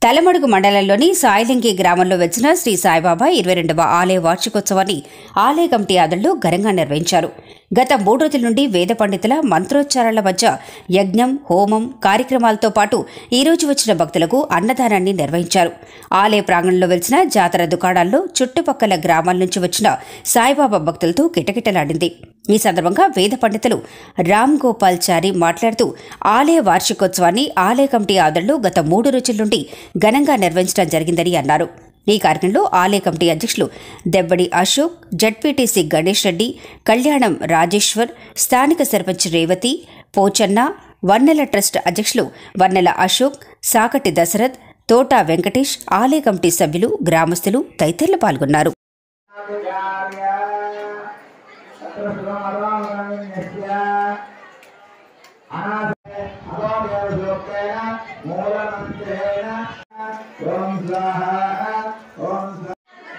కలమడుగు మండలంలోని సాయిలింగి గ్రామంలో వెలిసిన శ్రీ సాయిబాబా ఇరవై రెండవ ఆలయ వార్షికోత్సవాన్ని ఆలయ కమిటీ ఆదరణలో ఘనంగా నిర్వహించారు గత మూడు రోజుల నుండి వేద పండితుల మంత్రోచ్చారాల మధ్య యజ్ఞం హోమం కార్యక్రమాలతో పాటు ఈ రోజు వచ్చిన భక్తులకు అన్నదానాన్ని నిర్వహించారు ఆలయ ప్రాంగణంలో వెలిసిన జాతర దుకాణాల్లో చుట్టుపక్కల గ్రామాల నుంచి వచ్చిన సాయిబాబా భక్తులతో కిటకిటలాడింది ఈ సందర్భంగా వేద పండితులు రామ్ గోపాల్ చారి మాట్లాడుతూ ఆలయ వార్షికోత్సవాన్ని ఆలయ కమిటీ ఆదరణలో గత మూడు రోజుల నుండి ఘనంగా నిర్వహించడం జరిగిందని అన్నారు ఈ కార్యక్రమంలో ఆలయ కమిటీ అధ్యక్షులు దెబ్బడి అశోక్ జడ్పీటీసీ గణేష్ రెడ్డి కళ్యాణం రాజేశ్వర్ స్థానిక సర్పంచ్ రేవతి పోచన్న వన్నెల ట్రస్ట్ అధ్యక్షులు వన్నెల అశోక్ సాకటి దశరథ్ తోట వెంకటేష్ ఆలయ కమిటీ సభ్యులు గ్రామస్తులు తదితరులు పాల్గొన్నారు మూలమంత్రేణ ఓం స్వాహ ఓం స్వాహ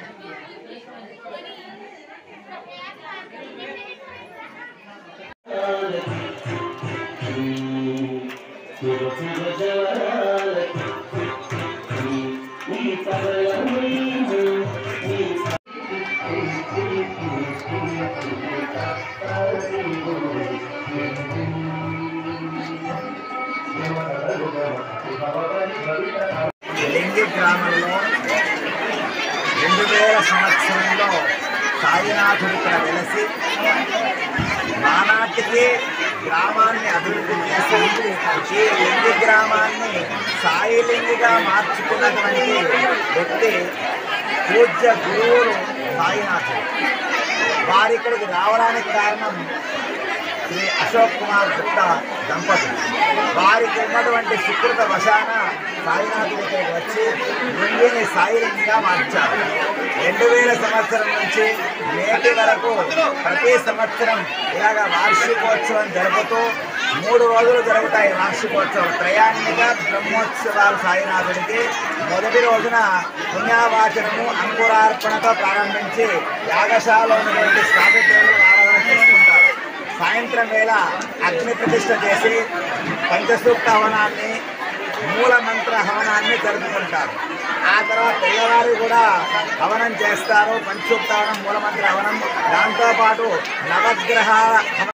లింగి గ్రామంలో రెండు వేల సంవత్సరంలో సాయినాథుడు ఇక్కడ వెలసి నానాటికి గ్రామాన్ని అభివృద్ధి చేసి ఈ లింగి గ్రామాన్ని సాయిలింగిగా మార్చుకున్నటువంటి వ్యక్తి పూజ్య గురువులు సాయినాథుడు వారి ఇక్కడికి రావడానికి కారణం శ్రీ అశోక్ కుమార్ గుప్తా దంపతులు వారికి ఉన్నటువంటి సుకృత వశాన సాయినాథుడి ఇక్కడికి వచ్చి లొంగిని సాయిలింగా మార్చారు రెండు వేల సంవత్సరం నుంచి నేటి వరకు ప్రతి సంవత్సరం ఇలాగ వార్షికోత్సవం జరుపుతూ మూడు రోజులు జరుగుతాయి వార్షికోత్సవం త్రయాన్నిగా బ్రహ్మోత్సవాలు సాయినాథుడికి మొదటి రోజున పుణ్యావాచనము అంకురార్పణతో ప్రారంభించి యాగశాలలో ఉన్నటువంటి స్థాపితేవులు ఆరాధన చేసుకుంటారు సాయంత్రం వేళ అగ్ని ప్రతిష్ఠ చేసి పంచసూక్త హవనాన్ని మూల మంత్ర హవనాన్ని జరుపుకుంటారు ఆ తర్వాత తెల్లవారు కూడా హవనం చేస్తారు పంచసూక్త హవనం మూల మంత్ర హవనం దాంతోపాటు నవగ్రహాల హవనం